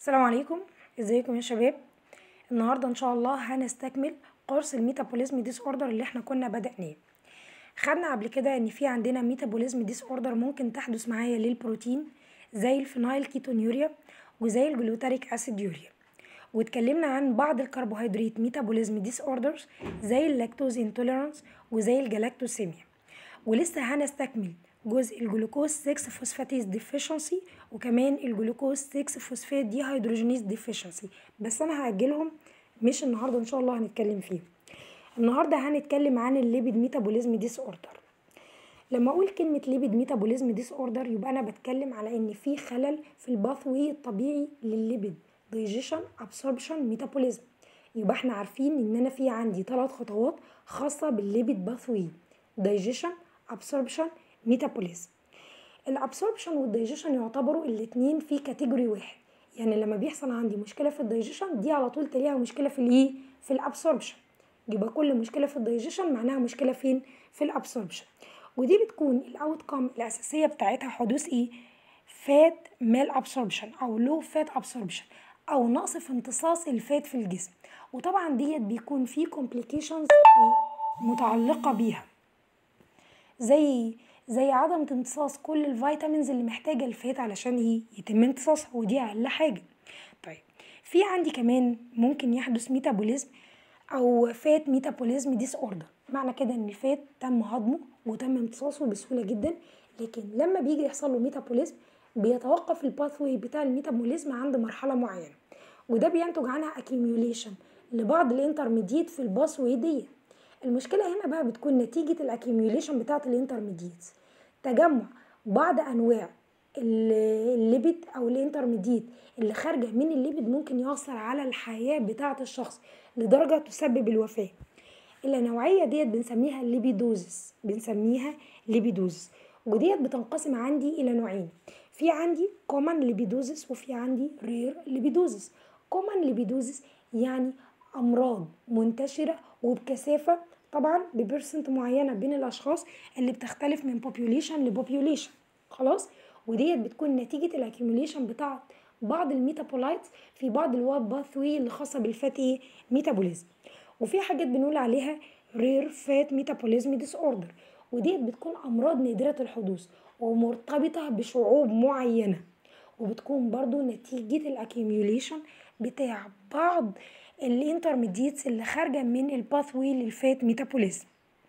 السلام عليكم ازيكم يا شباب النهارده ان شاء الله هنستكمل قرص الميتابوليزم ديس اوردر اللي احنا كنا بدأناه خدنا قبل كده ان في عندنا ميتابوليزم ديس اوردر ممكن تحدث معايا للبروتين زي الفينايل كيتونيوريا وزي الجلوتاريك اسيد يوريا واتكلمنا عن بعض الكربوهيدرات ميتابوليزم ديس اوردرز زي اللاكتوز انتوليرانس وزي الجلاكتوسيميا ولسه هنستكمل جزء الجلوكوز 6 فوسفاتيز ديفيشنسي وكمان الجلوكوز 6 فوسفات دي هيدروجينيز ديفيشنسي بس انا هاجلهم مش النهارده ان شاء الله هنتكلم فيهم النهارده هنتكلم عن الليبيد ميتابوليزم ديس اوردر لما اقول كلمه ليبيد ميتابوليزم ديس اوردر يبقى انا بتكلم على ان في خلل في الباثوي الطبيعي للليبيد دايجيشن ابسوربشن ميتابوليزم يبقى احنا عارفين ان انا في عندي ثلاث خطوات خاصه بالليبيد باثوي دايجيشن ابسوربشن ميتابوليزم الابسوربشن والدايجيشن يعتبروا الاتنين في كاتيجوري واحد يعني لما بيحصل عندي مشكله في الدايجيشن دي على طول تلاقيها مشكله في الايه في الابسوربشن يبقى كل مشكله في الدايجيشن معناها مشكله فين في الابسوربشن ودي بتكون الاوت كام الاساسيه بتاعتها حدوث ايه فات مال ابسوربشن او لو فات ابسوربشن او نقص في امتصاص الفات في الجسم وطبعا ديت بيكون في كومبليكيشنز متعلقه بيها زي زي عدم امتصاص كل الفيتامينز اللي محتاجه الفات علشان ايه يتم امتصاصها ودي اقل حاجه طيب في عندي كمان ممكن يحدث ميتابوليزم او فات ميتابوليزم ديس اوردر معنى كده ان الفات تم هضمه وتم امتصاصه بسهوله جدا لكن لما بيجي يحصل له ميتابوليزم بيتوقف الباثوي بتاع الميتابوليزم عند مرحله معينه وده بينتج عنها accumulation لبعض الانترميديت في الباثوي دي المشكله هنا بقى بتكون نتيجه الاكيميوليشن بتاعه الانترميديت تجمع بعض انواع الليبيد او الانترميديت اللي خارجه من الليبيد ممكن يأثر على الحياه بتاعه الشخص لدرجه تسبب الوفاه النوعيه ديت بنسميها الليبيدوزس بنسميها ليبيدوزس وديت بتنقسم عندي الى نوعين في عندي كومن ليبيدوزس وفي عندي رير ليبيدوزس كومن ليبيدوزس يعني امراض منتشره وبكثافه طبعا ببرسنت معينه بين الاشخاص اللي بتختلف من population لبوبيوليشن خلاص وديت بتكون نتيجه الاكيوميليشن بتاعه بعض الميتابولايتس في بعض الواب باثوي اللي خاصه بالفات ايه ميتابوليزم وفي حاجات بنقول عليها رير فات ميتابوليزم ديس اوردر وديت بتكون امراض نادره الحدوث ومرتبطه بشعوب معينه وبتكون برضو نتيجه الاكيوميليشن بتاع بعض الانترميديتس اللي خارجه من الباثوي للفات ميتابوليزم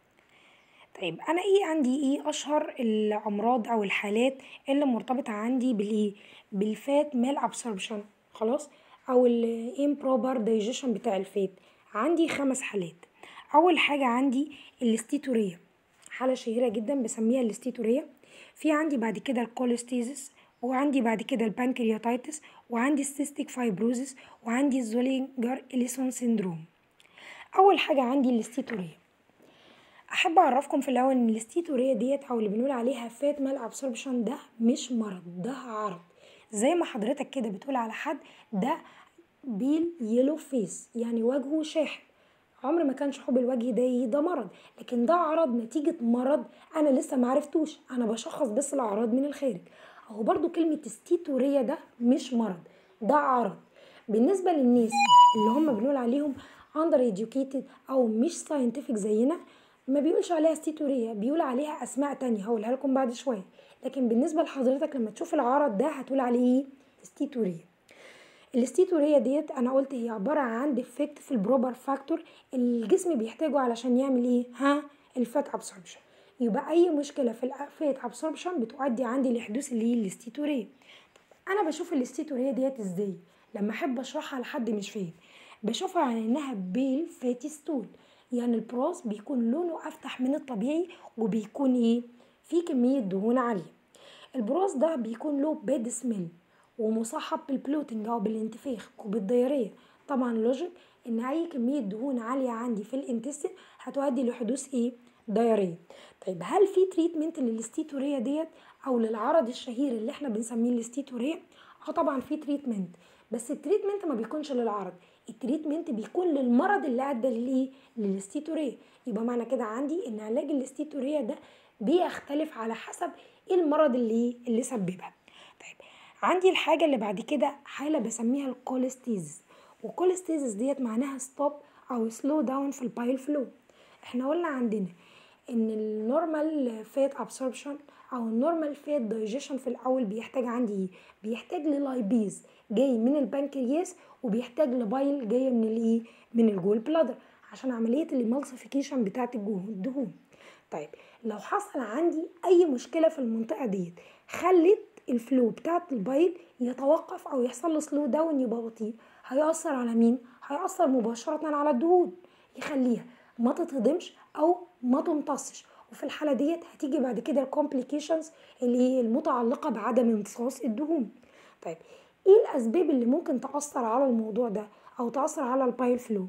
طيب انا ايه عندي ايه اشهر الامراض او الحالات اللي مرتبطه عندي بالايه بالفات مال ابسوربشن خلاص او الامبروبر دايجيشن بتاع الفات عندي خمس حالات اول حاجه عندي الاستيتوريا حاله شهيره جدا بسميها الاستيتوريا في عندي بعد كده الكوليستيزس وعندي بعد كده البانكرياتايتس وعندي السيستيك فايبروزس وعندي الزولينجر إليسون سيندروم اول حاجه عندي الاستيتوريا احب اعرفكم في الاول ان الاستيتوريا ديت او اللي بنقول عليها فات مال ابسوربشن ده مش مرض ده عرض زي ما حضرتك كده بتقول على حد ده بيل يلو فيس يعني وجهه شاحب عمر ما كان شحوب الوجه ده ده مرض لكن ده عرض نتيجة مرض أنا لسه معرفتوش أنا بشخص بس الأعراض من الخارج أهو برضو كلمة استيتوريا ده مش مرض ده عرض بالنسبة للناس اللي هم بنقول عليهم under educated أو مش scientific زينا ما بيقولش عليها استيتوريا بيقول عليها أسماء تانية هقولها لكم بعد شوية لكن بالنسبة لحضرتك لما تشوف العرض ده هتقول عليه ايه استيتوريا الاستيتوريا ديت انا قلت هي عباره عن ديفكت في البروبر فاكتور الجسم بيحتاجه علشان يعمل ايه ها الفات ابسوربشن يبقى اي مشكله في الفات ابسوربشن بتؤدي عندي لحدوث اللي هي الاستيتوريا انا بشوف الاستيتوريا ديت ازاي لما احب اشرحها لحد مش فاهم بشوفها على انها بيل فاتي ستول يعني البروس بيكون لونه افتح من الطبيعي وبيكون ايه في كميه دهون عاليه البروس ده بيكون له باد سميل ومصاحب بالبلوتنج او بالانتفاخ وبالدياريه طبعا لوجيك ان اي كميه دهون عاليه عندي في الانتستين هتؤدي لحدوث ايه دياريه طيب هل في تريتمنت للاستيتوريا ديت او للعرض الشهير اللي احنا بنسميه الاستيتوريا اه طبعا في تريتمنت بس التريتمنت ما بيكونش للعرض التريتمنت بيكون للمرض اللي ادى للايه للاستيتوريا يبقى معنى كده عندي ان علاج الاستيتوريا ده بيختلف على حسب ايه المرض اللي اللي سببها طيب عندي الحاجة اللي بعد كده حالة بسميها الكوليستيزيس والكوليستيزيس ديت معناها ستوب او سلو داون في البايل فلو احنا قلنا عندنا ان النورمال فات ابسوربشن او النورمال فات دايجيشن في الاول بيحتاج عندي ايه بيحتاج للايبيز جاي من البنكرياس وبيحتاج لبايل جايه من الايه من الجول بلادر عشان عمليه الامالسيفيكيشن بتاعه الدهون طيب لو حصل عندي اي مشكله في المنطقه ديت خلت الفلو بتاعه البايل يتوقف او يحصل له سلو داون يبقى بطيء هيأثر على مين هيأثر مباشره على الدهون يخليها ما تتهضمش او ما تمتصش وفي الحاله ديت هتيجي بعد كده الكومبليكيشنز اللي هي المتعلقه بعدم امتصاص الدهون طيب ايه الاسباب اللي ممكن تاثر على الموضوع ده او تاثر على البايل فلو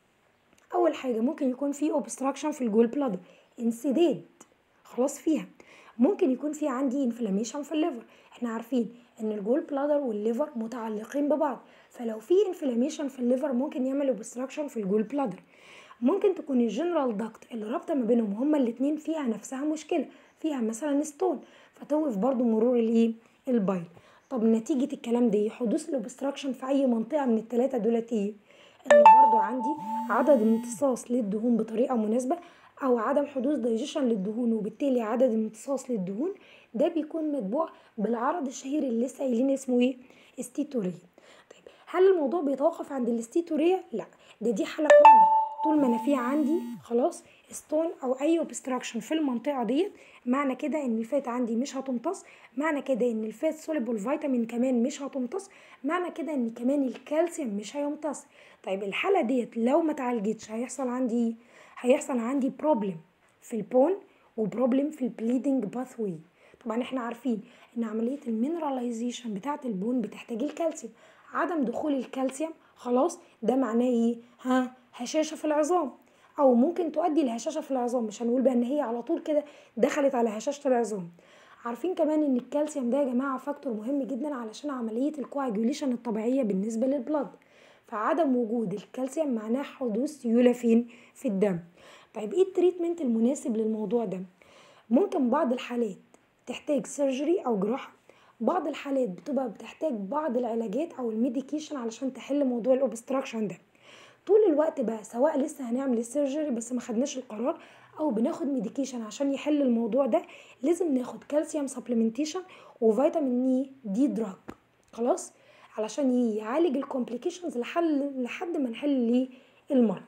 اول حاجه ممكن يكون في اوبستراكشن في الجول بلادر انسداد خلاص فيها ممكن يكون في عندي انفلاميشن في الليفر احنا عارفين ان الجول بلادر والليفر متعلقين ببعض فلو في انفلاميشن في الليفر ممكن يعمل اوبستراكشن في الجول بلادر ممكن تكون الجنرال داكت اللي رابطه ما بينهم هما الاتنين فيها نفسها مشكله فيها مثلا ستون فتوقف برضو مرور الايه البايل طب نتيجه الكلام ده حدوث الاوبستراكشن في اي منطقه من الثلاثه دولت ايه ان برضو عندي عدد امتصاص للدهون بطريقه مناسبه او عدم حدوث دايجيشن للدهون وبالتالي عدد امتصاص للدهون ده بيكون متبوع بالعرض الشهير اللي لسه قايلين اسمه ايه استيتوريا طيب هل الموضوع بيتوقف عند الاستيتوريا لا ده دي حاله كرونيك طول ما انا في عندي خلاص ستون او اي اوبستراكشن في المنطقه ديت معنى كده ان الفات عندي مش هتمتص معنى كده ان الفات سوليبل فيتامين كمان مش هتمتص معنى كده ان كمان الكالسيوم مش هيمتص طيب الحاله ديت لو ما اتعالجتش هيحصل عندي هيحصل عندي بروبلم في البون وبروبلم في البليدنج باثوي طبعا احنا عارفين ان عمليه المينراليزيشن بتاعه البون بتحتاج الكالسيوم عدم دخول الكالسيوم خلاص ده معناه ايه ها هشاشه في العظام او ممكن تؤدي لهشاشه في العظام مش هنقول بقى ان هي على طول كده دخلت على هشاشه العظام عارفين كمان ان الكالسيوم ده يا جماعه فاكتور مهم جدا علشان عمليه الكواجوليشن الطبيعيه بالنسبه للبلد فعدم وجود الكالسيوم معناه حدوث سيوله فين في الدم طيب ايه التريتمنت المناسب للموضوع ده ممكن بعض الحالات تحتاج سيرجري او جراحه بعض الحالات بتبقى بتحتاج بعض العلاجات او الميديكيشن علشان تحل موضوع الاوبستراكشن ده طول الوقت بقى سواء لسه هنعمل السيرجري بس ما خدناش القرار او بناخد ميديكيشن عشان يحل الموضوع ده لازم ناخد كالسيوم سبلمنتيشن وفيتامين دي دراج خلاص علشان يعالج الكومبليكيشنز لحد لحد ما نحل ليه المرض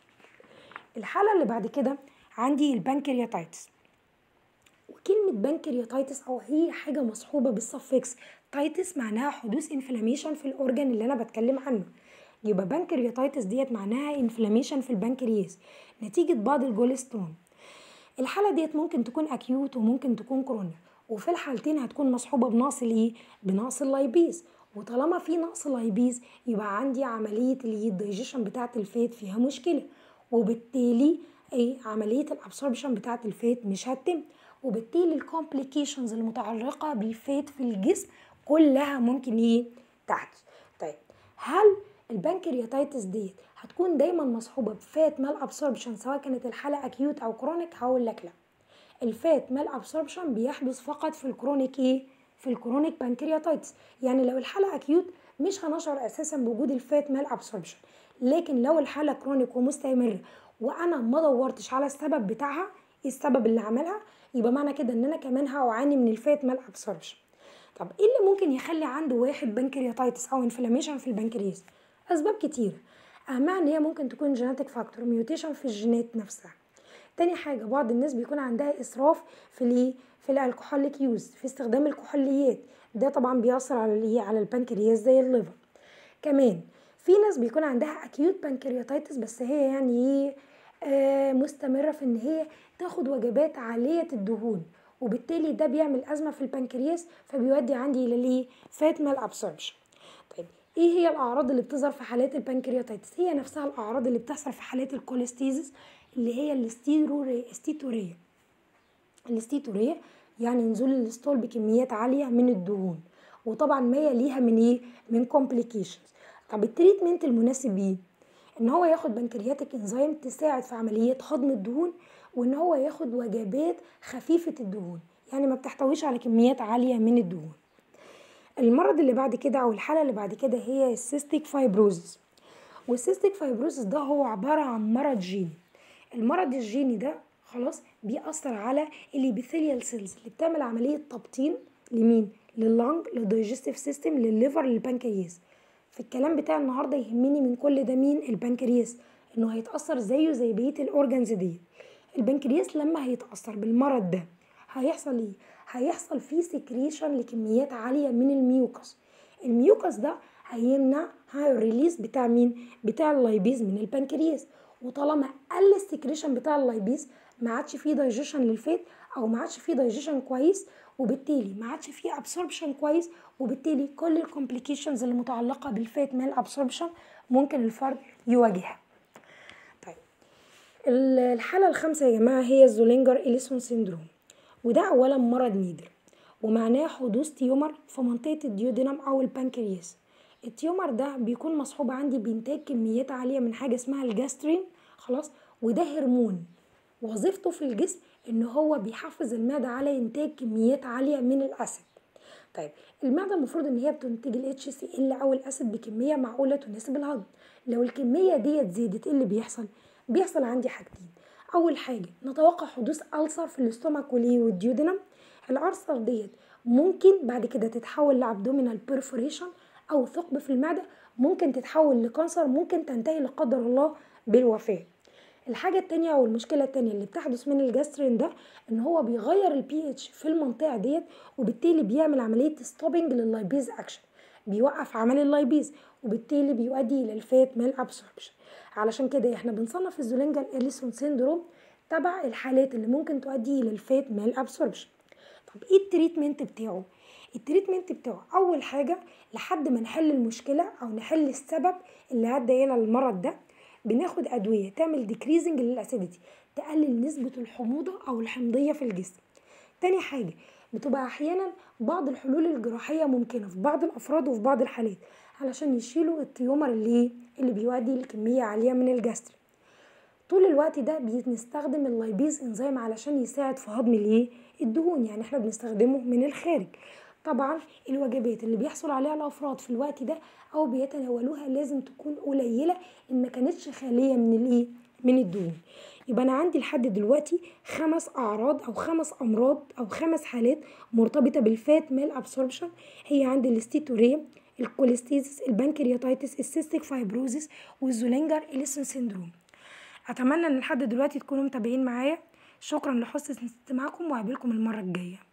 الحاله اللي بعد كده عندي البنكرياتايتس وكلمة بنكرياتايتس أو هي حاجة مصحوبة بالسفكس تايتس معناها حدوث انفلاميشن في الأورجان اللي أنا بتكلم عنه يبقى بنكرياتايتس ديت معناها انفلاميشن في البنكرياس نتيجة بعض الجولستون الحالة ديت ممكن تكون أكيوت وممكن تكون كرونيك وفي الحالتين هتكون مصحوبة بنقص الإيه؟ بنقص اللايبيز وطالما في نقص لايبيز يبقى عندي عملية اللي الدايجيشن بتاعة الفات فيها مشكلة وبالتالي ايه عملية الابسوربشن بتاعة الفات مش هتتم وبالتالي الكومبليكيشنز المتعلقة بالفات في الجسم كلها ممكن ايه تحدث طيب هل البنكرياتايتس ديت هتكون دايما مصحوبة بفات مال ابسوربشن سواء كانت الحالة اكيوت او كرونيك هقول لك لا الفات مال ابسوربشن بيحدث فقط في الكرونيك ايه في الكرونيك بنكرياتايتس يعني لو الحالة اكيوت مش هنشعر اساسا بوجود الفات مال ابسوربشن لكن لو الحالة كرونيك ومستمرة وانا ما دورتش على السبب بتاعها ايه السبب اللي عملها يبقى معنى كده ان انا كمان هعاني من الفات مال ابسوربشن طب ايه اللي ممكن يخلي عنده واحد بنكرياتايتس او انفلاميشن في البنكرياس اسباب كتيره اهمها ان هي ممكن تكون جيناتيك فاكتور ميوتيشن في الجينات نفسها تاني حاجه بعض الناس بيكون عندها اسراف في الايه في الكحوليك يوز في استخدام الكحوليات ده طبعا بيأثر على الايه على البنكرياس زي الليفر كمان في ناس بيكون عندها اكيوت بنكرياتايتس بس هي يعني ايه آه مستمره في ان هي تاخد وجبات عاليه الدهون وبالتالي ده بيعمل ازمه في البنكرياس فبيودي عندي الى الايه فات مال ابسوربشن طيب ايه هي الاعراض اللي بتظهر في حالات البنكرياتايتس هي نفسها الاعراض اللي بتحصل في حالات الكوليستيزيس اللي هي الاستيتوريا الاستيتوريا يعني نزول الستول بكميات عاليه من الدهون وطبعا ما يليها من ايه من كومبليكيشنز طب التريتمنت المناسب ايه ان هو ياخد بنكرياتيك انزيم تساعد في عمليه هضم الدهون وان هو ياخد وجبات خفيفه الدهون يعني ما بتحتويش على كميات عاليه من الدهون المرض اللي بعد كده او الحاله اللي بعد كده هي السيستيك فايبروزس والسيستيك فايبروزس ده هو عباره عن مرض جيني المرض الجيني ده خلاص بيأثر على الابيثيليال سيلز اللي بتعمل عمليه تبطين لمين لللنج للدايجستيف سيستم للليفر للبنكرياس في الكلام بتاع النهارده يهمني من كل ده مين البنكرياس انه هيتاثر زيه زي بقيه الاورجنز دي البنكرياس لما هيتاثر بالمرض ده هيحصل ايه هيحصل فيه سكريشن لكميات عاليه من الميوكس الميوكس ده هيمنع هاي الريليز بتاع مين بتاع اللايبيز من البنكرياس وطالما قل السكريشن بتاع اللايبيز ما عادش فيه دايجيشن للفات او ما عادش فيه دايجيشن كويس وبالتالي ما عادش فيه ابسوربشن كويس وبالتالي كل الكومبليكيشنز اللي متعلقه بالفات مال ابسوربشن ممكن الفرد يواجهها طيب الحاله الخامسه يا جماعه هي الزولينجر اليسون سيندروم وده اولا مرض نادر ومعناه حدوث تيومر في منطقه الديودينم او البنكرياس التيومر ده بيكون مصحوب عندي بإنتاج كميات عالية من حاجة اسمها الجاسترين خلاص وده هرمون وظيفته في الجسم ان هو بيحفز المعدة على انتاج كميات عالية من الاسيد طيب المعدة المفروض ان هي بتنتج ال HCl او الاسيد بكمية معقولة تناسب الهضم لو الكمية ديت زادت ايه اللي بيحصل بيحصل عندي حاجتين اول حاجة نتوقع حدوث ألسر في الاستومك والديودينم الألسر ديت ممكن بعد كده تتحول لابدومينال بيرفوريشن او ثقب في المعده ممكن تتحول لكانسر ممكن تنتهي لا قدر الله بالوفاه الحاجة التانية أو المشكلة التانية اللي بتحدث من الجاسترين ده إن هو بيغير البي اتش في المنطقة ديت وبالتالي بيعمل عملية ستوبنج لللايبيز أكشن بيوقف عمل اللايبيز وبالتالي بيؤدي إلى الفات مال أبسوربشن علشان كده احنا بنصنف الزولينجر إليسون سيندروم تبع الحالات اللي ممكن تؤدي إلى الفات مال أبسوربشن طب ايه التريتمنت بتاعه التريتمنت بتاعه اول حاجه لحد ما نحل المشكله او نحل السبب اللي ادى الى المرض ده بناخد ادويه تعمل ديكريزنج للاسيديتي تقلل نسبه الحموضه او الحمضيه في الجسم تاني حاجه بتبقى احيانا بعض الحلول الجراحيه ممكنه في بعض الافراد وفي بعض الحالات علشان يشيلوا التيومر اللي اللي بيؤدي لكميه عاليه من الجستر طول الوقت ده بنستخدم اللايبيز انزيم علشان يساعد في هضم الايه الدهون يعني احنا بنستخدمه من الخارج طبعا الوجبات اللي بيحصل عليها الافراد في الوقت ده او بيتناولوها لازم تكون قليله ان ما كانتش خاليه من الايه من الدهون يبقى انا عندي لحد دلوقتي خمس اعراض او خمس امراض او خمس حالات مرتبطه بالفات مال ابسوربشن هي عندي الاستيتوريا الكوليستيزيس البنكرياتايتس السيستيك فايبروزيس والزولينجر اليسون سيندروم اتمنى ان لحد دلوقتي تكونوا متابعين معايا شكرا لحسن استماعكم وقابلكم المره الجايه